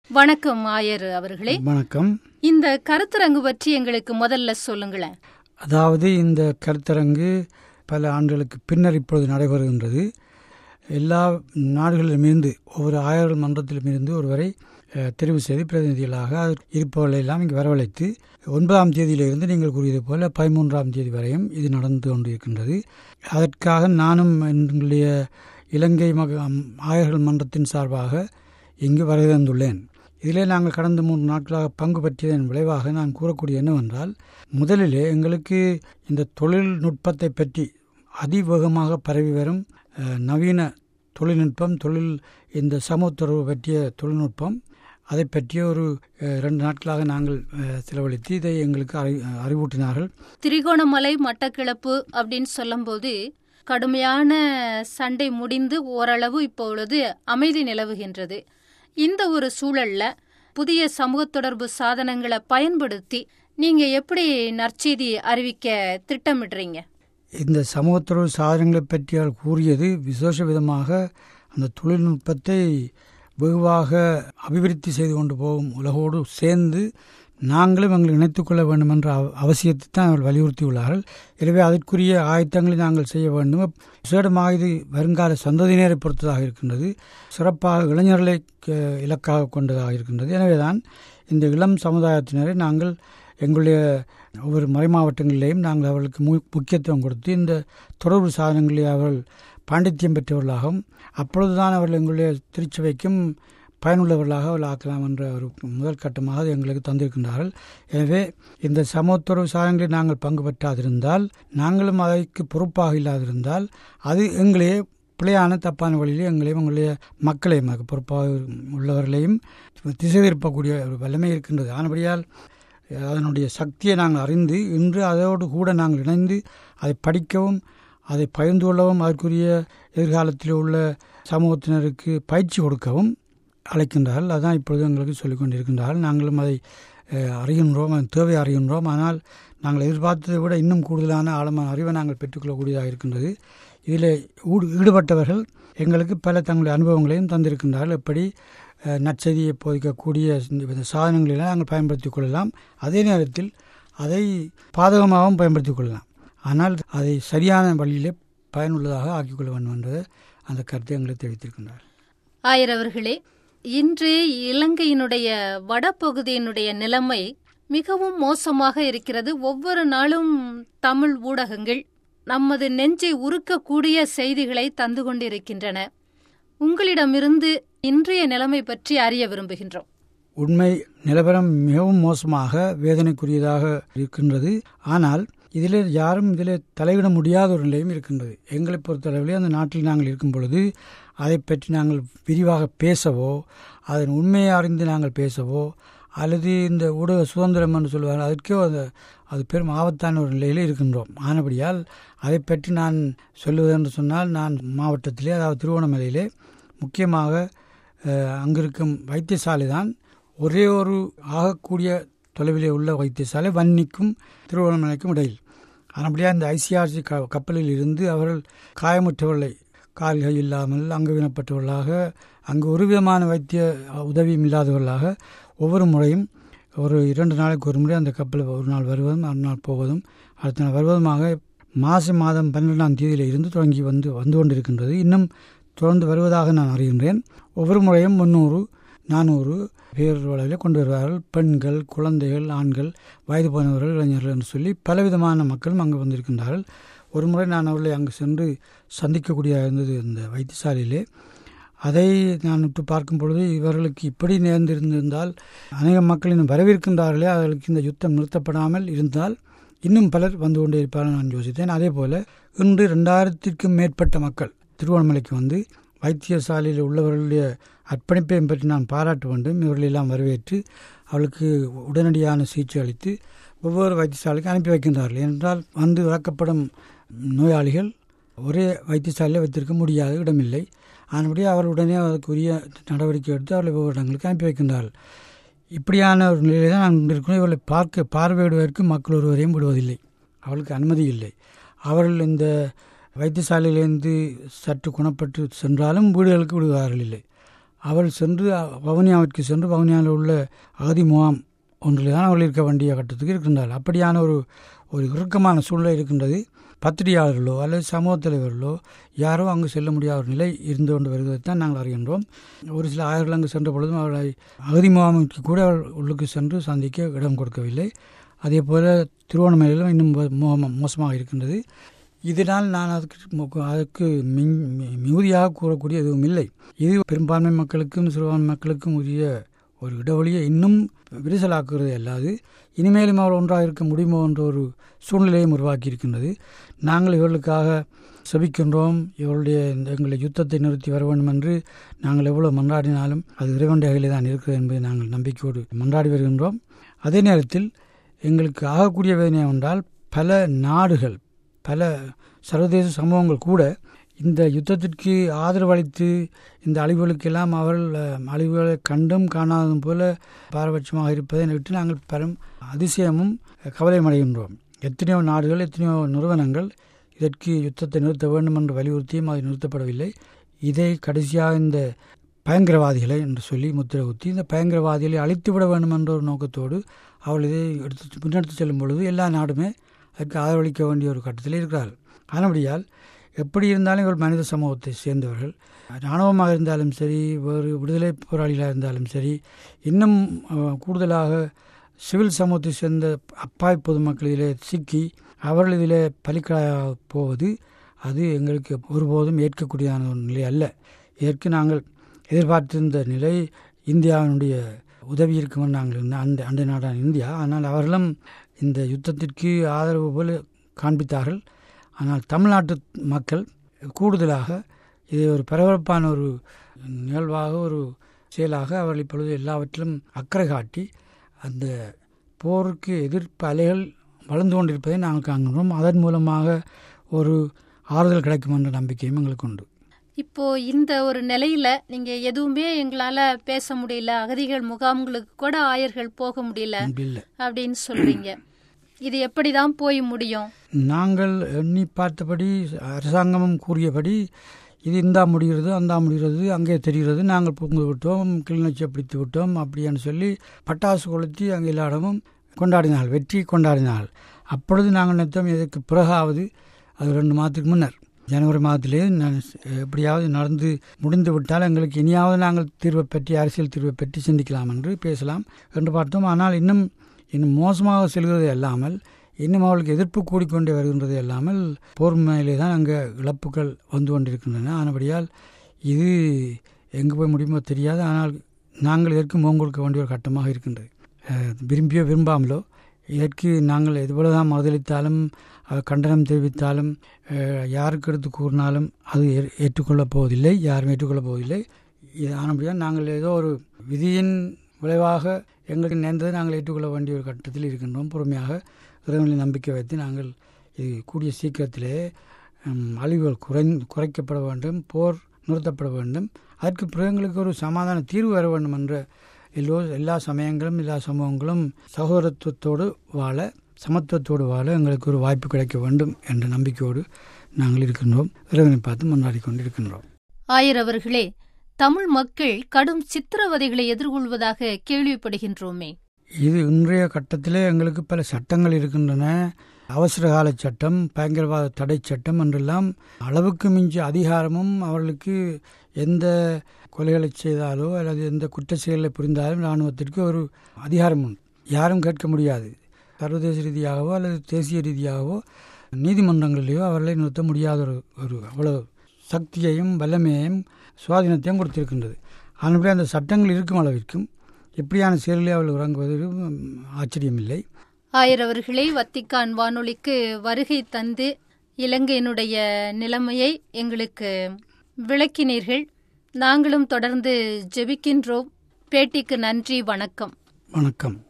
வணக்கம் ஆயர் அவர்களே வணக்கம் இந்த கருத்தரங்கு பற்றி எங்களுக்கு முதல்ல சொல்லுங்களேன் அதாவது இந்த கருத்தரங்கு பல ஆண்டுகளுக்கு பின்னர் இப்பொழுது நடைபெறுகின்றது எல்லா நாடுகளிலுமிருந்து ஒவ்வொரு ஆயர்கள் மன்றத்திலுமிருந்து ஒருவரை அஹ், தெரிவு செய்து பிரதிநிதிகளாக அதற்கு இருப்பவர்களை எல்லாம் இங்கு வரவழைத்து ஒன்பதாம் தேதியிலிருந்து நீங்கள் கூறியது போல பதிமூன்றாம் தேதி வரையும் இது நடந்து கொண்டிருக்கின்றது அதற்காக நானும் எங்களுடைய இலங்கை மக ஆயர்கள் மன்றத்தின் சார்பாக இங்கு வருகை தந்துள்ளேன் இதிலே நாங்கள் கடந்த மூன்று நாட்களாக பங்கு பற்றியதன் விளைவாக நான் கூறக்கூடிய என்னவென்றால் முதலிலே எங்களுக்கு இந்த தொழில்நுட்பத்தை பற்றி அதிவேகமாக பரவி வரும் அஹ், நவீன தொழில்நுட்பம் தொழில் இந்த சமூக தொடர்பு பற்றிய தொழில்நுட்பம் அதை பற்றிய ஒரு அஹ், ரெண்டு நாட்களாக நாங்கள் அஹ், செலவழித்து இதை எங்களுக்கு அறி அறிவூட்டினார்கள் திரிகோணமலை மட்டக்கிளப்பு அப்படின்னு சொல்லும்போது கடுமையான சண்டை முடிந்து ஓரளவு இப்பொழுது அமைதி நிலவுகின்றது இந்த ஒரு சூழல்ல புதிய சமூக தொடர்பு சாதனங்களை பயன்படுத்தி நீங்க எப்படி நற்செய்தி அறிவிக்க திட்டமிடுறீங்க இந்த சமூக தொடர்பு சாதனங்களை பற்றி அவர் கூறியது விசேஷ விதமாக அந்த தொழில்நுட்பத்தை வெகுவாக அபிவிருத்தி செய்து கொண்டு போகும் உலகோடு சேர்ந்து நாங்களும் எங்களை இணைத்துக் கொள்ள வேண்டும் என்ற அவ- அவசியத்தை தான் அவர்கள் வலியுறுத்தியுள்ளார்கள் எனவே அதற்குரிய ஆயத்தங்களை நாங்கள் செய்ய வேண்டும் விசேடமாக இது வருங்கால சந்ததியினரை பொறுத்ததாக இருக்கின்றது சிறப்பாக இளைஞர்களை க- இலக்காக கொண்டதாக இருக்கின்றது எனவேதான் இந்த இளம் சமுதாயத்தினரை நாங்கள் எங்களுடைய ஒவ்வொரு மறைமாவட்டங்களிலேயும் நாங்கள் அவர்களுக்கு மு முக்கியத்துவம் கொடுத்து இந்த தொடர்பு சாதனங்களை அவர்கள் பாண்டித்யம் பெற்றவர்களாகவும் அப்பொழுதுதான் அவர்கள் எங்களுடைய திருச்சபைக்கும் பயனுள்ளவர்களாக அவர்கள் ஆக்கலாம் என்ற ஒரு முதல் கட்டமாக அது எங்களுக்கு தந்திருக்கின்றார்கள் எனவே இந்த சமத்துறவு சாதனங்களில் நாங்கள் பங்கு பெற்றாதிருந்தால் நாங்களும் அதற்கு பொறுப்பாக இல்லாதிருந்தால் அது எங்களையே பிழையான தப்பான வழியிலே எங்களையும் எங்களுடைய மக்களையும் அதுக்கு பொறுப்பாக உள்ளவர்களையும் திசை திருப்பக்கூடிய ஒரு வல்லமை இருக்கின்றது ஆனபடியால் அதனுடைய சக்தியை நாங்கள் அறிந்து இன்று அதோடு கூட நாங்கள் இணைந்து அதை படிக்கவும் அதை பகிர்ந்து கொள்ளவும் அதற்குரிய எதிர்காலத்தில் உள்ள சமூகத்தினருக்கு பயிற்சி கொடுக்கவும் அழைக்கின்றார்கள் அதான் இப்பொழுது எங்களுக்கு சொல்லிக் கொண்டிருக்கின்றார்கள் நாங்களும் அதை அஹ், அறிகின்றோம் அதன் தேவை அறிகின்றோம் ஆனால் நாங்கள் எதிர்பார்த்ததை விட இன்னும் கூடுதலான ஆழமான அறிவை நாங்கள் பெற்றுக்கொள்ளக்கூடியதாக இருக்கின்றது இதில் ஊடு- ஈடுபட்டவர்கள் எங்களுக்கு பல தங்களுடைய அனுபவங்களையும் தந்திருக்கின்றார்கள் எப்படி அஹ், நற்செய்தியை போதிக்கக்கூடிய இந்த இந்த சாதனங்களெல்லாம் நாங்கள் பயன்படுத்திக் கொள்ளலாம் அதே நேரத்தில் அதை பாதகமாகவும் பயன்படுத்திக் கொள்ளலாம் ஆனால் அதை சரியான வழியிலே பயனுள்ளதாக ஆக்கிக்கொள்ள வேண்டும் என்ற அந்த கருத்தை எங்களுக்கு தெரிவித்திருக்கின்றார் ஆயர் அவர்களே இன்று இலங்கையினுடைய வடபகுதியினுடைய நிலைமை மிகவும் மோசமாக இருக்கிறது ஒவ்வொரு நாளும் தமிழ் ஊடகங்கள் நமது நெஞ்சை உருக்கக்கூடிய செய்திகளை தந்து கொண்டிருக்கின்றன உங்களிடமிருந்து இன்றைய நிலைமை பற்றி அறிய விரும்புகின்றோம் உண்மை நிலவரம் மிகவும் மோசமாக வேதனைக்குரியதாக இருக்கின்றது ஆனால் இதில் யாரும் இதில் தலையிட முடியாத ஒரு நிலையும் இருக்கின்றது எங்களை பொறுத்தளவிலே அந்த நாட்டில் நாங்கள் இருக்கும் பொழுது அதை பற்றி நாங்கள் விரிவாக பேசவோ அதன் உண்மையை அறிந்து நாங்கள் பேசவோ அல்லது இந்த ஊடக சுதந்திரம் என்று சொல்வார்கள் அதற்கே அது அது பெரும் ஆபத்தான ஒரு நிலையில் இருக்கின்றோம் ஆனபடியால் அதை பற்றி நான் சொல்லுவது என்று சொன்னால் நான் மாவட்டத்திலே அதாவது திருவோணமலையிலே முக்கியமாக அஹ், அங்கிருக்கும் வைத்தியசாலை தான் ஒரே ஒரு ஆகக்கூடிய தொலைவிலே உள்ள வைத்தியசாலை வன்னிக்கும் திருவண்ணாமலைக்கும் இடையில் ஆனபடியாக இந்த ஐசிஆர்சி க கப்பலில் இருந்து அவர்கள் காயமுற்றவர்களை கால்கை இல்லாமல் அங்கவீனப்பட்டவர்களாக அங்கு ஒரு விதமான வைத்திய உதவியும் இல்லாதவர்களாக ஒவ்வொரு முறையும் ஒரு இரண்டு நாளைக்கு ஒரு முறை அந்த கப்பல் ஒரு நாள் வருவதும் மறுநாள் போவதும் அடுத்த நாள் வருவதுமாக மாசி மாதம் பன்னிரெண்டாம் தேதியில இருந்து தொடங்கி வந்து வந்து கொண்டிருக்கின்றது இன்னும் தொடர்ந்து வருவதாக நான் அறிகின்றேன் ஒவ்வொரு முறையும் முந்நூறு நானூறு பேர் அளவில் கொண்டு வருவார்கள் பெண்கள் குழந்தைகள் ஆண்கள் வயது போனவர்கள் இளைஞர்கள் என்று சொல்லி பலவிதமான மக்களும் அங்கு வந்திருக்கின்றார்கள் ஒரு முறை நான் அவர்களை அங்கு சென்று சந்திக்கக்கூடிய இருந்தது இந்த வைத்தியசாலையிலே அதை நான் விட்டு பார்க்கும் பொழுது இவர்களுக்கு இப்படி நேர்ந்திருந்திருந்தால் அநேக மக்கள் இன்னும் வரவேற்கின்றார்களே அவர்களுக்கு இந்த யுத்தம் நிறுத்தப்படாமல் இருந்தால் இன்னும் பலர் வந்து கொண்டே இருப்பார்கள் நான் யோசித்தேன் அதே போல இன்று ரெண்டாயிரத்திற்கும் மேற்பட்ட மக்கள் திருவண்ணாமலைக்கு வந்து வைத்தியசாலையில் உள்ளவர்களுடைய அர்ப்பணிப்பையும் பற்றி நான் பாராட்ட வேண்டும் இவர்களெல்லாம் வரவேற்று அவளுக்கு உடனடியான சிகிச்சை அளித்து ஒவ்வொரு வைத்தியசாலைக்கும் அனுப்பி வைக்கின்றார்கள் என்றால் வந்து இறக்கப்படும் நோயாளிகள் ஒரே வைத்தியசாலையில் வைத்திருக்க முடியாத இடமில்லை அதன்படி அவர்கள் உடனே அதற்குரிய நடவடிக்கை எடுத்து அவர்களை ஒவ்வொரு இடங்களுக்கு அனுப்பி வைக்கின்றார்கள் இப்படியான ஒரு நிலையில் தான் நாங்கள் இருக்கிறோம் இவர்களை பார்க்க பார்வையிடுவதற்கு மக்கள் ஒருவரையும் விடுவதில்லை அவளுக்கு அனுமதி இல்லை அவர்கள் இந்த வைத்தியசாலையிலிருந்து சற்று குணப்பட்டு சென்றாலும் வீடுகளுக்கு விடுவார்கள் இல்லை அவள் சென்று வவுனியாவிற்கு சென்று வவுனியாவில் உள்ள அகதி முகாம் ஒன்றில் தான் அவள் இருக்க வேண்டிய கட்டத்துக்கு இருக்கின்றாள் அப்படியான ஒரு ஒரு இறுக்கமான சூழ்நிலை இருக்கின்றது பத்திரிகையாளர்களோ அல்லது சமூக தலைவர்களோ யாரோ அங்கு செல்ல முடியாத ஒரு நிலை இருந்து கொண்டு வருவதை தான் நாங்கள் அறிகின்றோம் ஒரு சில ஆயர்கள் அங்கு சென்ற பொழுதும் அவளை அகதி முகாமுக்கு கூட அவள் உள்ளுக்கு சென்று சந்திக்க இடம் கொடுக்கவில்லை அதே போல திருவோணமலையிலும் இன்னும் மோ- மோசமாக இருக்கின்றது இதனால் நான் அதுக்கு அதுக்கு மின் மிகுதியாக கூறக்கூடிய எதுவும் இல்லை இது பெரும்பான்மை மக்களுக்கும் சிறுபான்மை மக்களுக்கும் உரிய ஒரு இடைவெளியை இன்னும் விரிசலாக்குறது அல்லாது இனிமேலும் அவள் ஒன்றாக இருக்க முடியுமோ என்ற ஒரு சூழ்நிலையும் உருவாக்கி இருக்கின்றது நாங்கள் இவர்களுக்காக செபிக்கின்றோம் இவருடைய இந்த எங்களை யுத்தத்தை நிறுத்தி வர வேண்டும் என்று நாங்கள் எவ்வளவு மன்றாடினாலும் அது இறைவனுடைய கையிலே தான் இருக்கிறது என்பதை நாங்கள் நம்பிக்கையோடு மன்றாடி வருகின்றோம் அதே நேரத்தில் எங்களுக்கு ஆகக்கூடிய வேதனை என்றால் பல நாடுகள் பல சர்வதேச சமூகங்கள் கூட இந்த யுத்தத்திற்கு ஆதரவளித்து இந்த அழிவுகளுக்கெல்லாம் அவர்கள் அஹ், அழிவுகளை கண்டும் காணாததும் போல பாரபட்சமாக இருப்பதை விட்டு நாங்கள் பெரும் அதிசயமும் அஹ், கவலையும் அடைகின்றோம் எத்தனையோ நாடுகள் எத்தனையோ நிறுவனங்கள் இதற்கு யுத்தத்தை நிறுத்த வேண்டும் என்று வலியுறுத்தியும் அது நிறுத்தப்படவில்லை இதை கடைசியாக இந்த பயங்கரவாதிகளை என்று சொல்லி முத்திரை குத்தி இந்த பயங்கரவாதிகளை அழித்து விட வேண்டும் என்ற ஒரு நோக்கத்தோடு அவள் இதை எடுத்து முன்னெடுத்து செல்லும் பொழுது எல்லா நாடுமே அதற்கு ஆதரவளிக்க வேண்டிய ஒரு கட்டத்தில் இருக்கிறார்கள் ஆனபடியால் எப்படி இருந்தாலும் இவர்கள் மனித சமூகத்தை சேர்ந்தவர்கள் இராணுவமாக இருந்தாலும் சரி வேறு விடுதலை போராளிகளாக இருந்தாலும் சரி இன்னும் அஹ், கூடுதலாக சிவில் சமூகத்தை சேர்ந்த அப்பாய் பொதுமக்கள் இதிலே சிக்கி அவர்கள் இதிலே பலிக்கடாக போவது அது எங்களுக்கு ஒருபோதும் ஏற்கக்கூடியதான ஒரு நிலை அல்ல இதற்கு நாங்கள் எதிர்பார்த்திருந்த நிலை இந்தியாவினுடைய உதவி இருக்குமென்று நாங்கள் இருந்த அந்த அண்டை நாடான இந்தியா ஆனால் அவர்களும் இந்த யுத்தத்திற்கு ஆதரவு போல காண்பித்தார்கள் ஆனால் தமிழ்நாட்டு மக்கள் கூடுதலாக இதை ஒரு பரபரப்பான ஒரு நிகழ்வாக ஒரு செயலாக அவர்கள் இப்பொழுது எல்லாவற்றிலும் அக்கறை காட்டி அந்த போருக்கு எதிர்ப்பு அலைகள் வளர்ந்து கொண்டிருப்பதை நாங்கள் காண்கின்றோம் அதன் மூலமாக ஒரு ஆறுதல் கிடைக்கும் என்ற நம்பிக்கையும் எங்களுக்கு உண்டு இப்போ இந்த ஒரு நிலையில நீங்க எதுவுமே எங்களால பேச முடியல அகதிகள் முகாம்களுக்கு கூட ஆயர்கள் போக முடியல இல்லை அப்படின்னு சொல்றீங்க இது எப்படிதான் போய் முடியும் நாங்கள் எண்ணி பார்த்தபடி அரசாங்கமும் கூறியபடி இது இந்தா முடிகிறது அந்தா முடிகிறது அங்கே தெரிகிறது நாங்கள் பூங்கு விட்டோம் கிளிநொச்சியை பிடித்து விட்டோம் அப்படின்னு சொல்லி பட்டாசு கொளுத்தி அங்கே எல்லா இடமும் கொண்டாடினாள் வெற்றி கொண்டாடினாள் அப்பொழுது நாங்கள் நினைத்தோம் இதற்கு பிறகாவது அது ரெண்டு மாதத்துக்கு முன்னர் ஜனவரி மாதத்திலே நான் எப்படியாவது நடந்து முடிந்து விட்டால் எங்களுக்கு இனியாவது நாங்கள் தீர்வை பற்றி அரசியல் தீர்வை பற்றி சிந்திக்கலாம் என்று பேசலாம் என்று பார்த்தோம் ஆனால் இன்னும் இன்னும் மோசமாக செல்கிறது அல்லாமல் இன்னும் அவளுக்கு எதிர்ப்பு கூடிக்கொண்டே வருகின்றது அல்லாமல் போர் மேலே தான் அங்கே இழப்புகள் வந்து கொண்டிருக்கின்றன ஆனபடியால் இது எங்கே போய் முடியுமோ தெரியாது ஆனால் நாங்கள் இதற்கு முகம் கொடுக்க வேண்டிய ஒரு கட்டமாக இருக்கின்றது அஹ், விரும்பியோ விரும்பாமலோ இதற்கு நாங்கள் எவ்வளவுதான் மறுதளித்தாலும் அஹ், கண்டனம் தெரிவித்தாலும் அஹ், யாருக்கு எடுத்து கூறினாலும் அது ஏ- ஏற்றுக்கொள்ளப் போவதில்லை யாரும் ஏற்றுக்கொள்ளப் போவதில்லை இது ஆனபடியால் நாங்கள் ஏதோ ஒரு விதியின் விளைவாக எங்களுக்கு நேர்ந்ததை நாங்கள் ஏற்றுக்கொள்ள வேண்டிய ஒரு கட்டத்தில் இருக்கின்றோம் பொறுமையாக இறைவனில் நம்பிக்கை வைத்து நாங்கள் இது கூடிய சீக்கிரத்திலே ம், அழிவுகள் குறை குறைக்கப்பட வேண்டும் போர் நிறுத்தப்பட வேண்டும் அதற்கு பிறகு எங்களுக்கு ஒரு சமாதான தீர்வு வர வேண்டும் என்ற எல்லோ எல்லா சமயங்களும் எல்லா சமூகங்களும் சகோதரத்துவத்தோடு வாழ சமத்துவத்தோடு வாழ எங்களுக்கு ஒரு வாய்ப்பு கிடைக்க வேண்டும் என்ற நம்பிக்கையோடு நாங்கள் இருக்கின்றோம் இறைவனை பார்த்து முன்னாடி கொண்டு இருக்கின்றோம் ஆயர் அவர்களே தமிழ் மக்கள் கடும் சித்திரவதைகளை எதிர்கொள்வதாக கேள்விப்படுகின்றோமே இது இன்றைய கட்டத்திலே எங்களுக்கு பல சட்டங்கள் இருக்கின்றன அவசரகால சட்டம் பயங்கரவாத தடை சட்டம் என்றெல்லாம் அளவுக்கு மிஞ்சிய அதிகாரமும் அவர்களுக்கு எந்த கொலைகளை செய்தாலோ அல்லது எந்த குற்ற செயலை புரிந்தாலும் இராணுவத்திற்கு ஒரு அதிகாரம் உண்டு யாரும் கேட்க முடியாது சர்வதேச ரீதியாகவோ அல்லது தேசிய ரீதியாகவோ நீதிமன்றங்களிலேயோ அவர்களை நிறுத்த முடியாத ஒரு ஒரு அவ்வளவு சக்தியையும் வல்லமையையும் சுவாதீனத்தையும் கொடுத்திருக்கின்றது அதன்படி அந்த சட்டங்கள் இருக்கும் அளவிற்கும் எப்படியான செயலில் அவள் இறங்குவது ஆச்சரியமில்லை ஆயர் அவர்களே வத்திக்கான் வானொலிக்கு வருகை தந்து இலங்கையினுடைய நிலைமையை எங்களுக்கு விளக்கினீர்கள் நாங்களும் தொடர்ந்து ஜெபிக்கின்றோம் பேட்டிக்கு நன்றி வணக்கம் வணக்கம்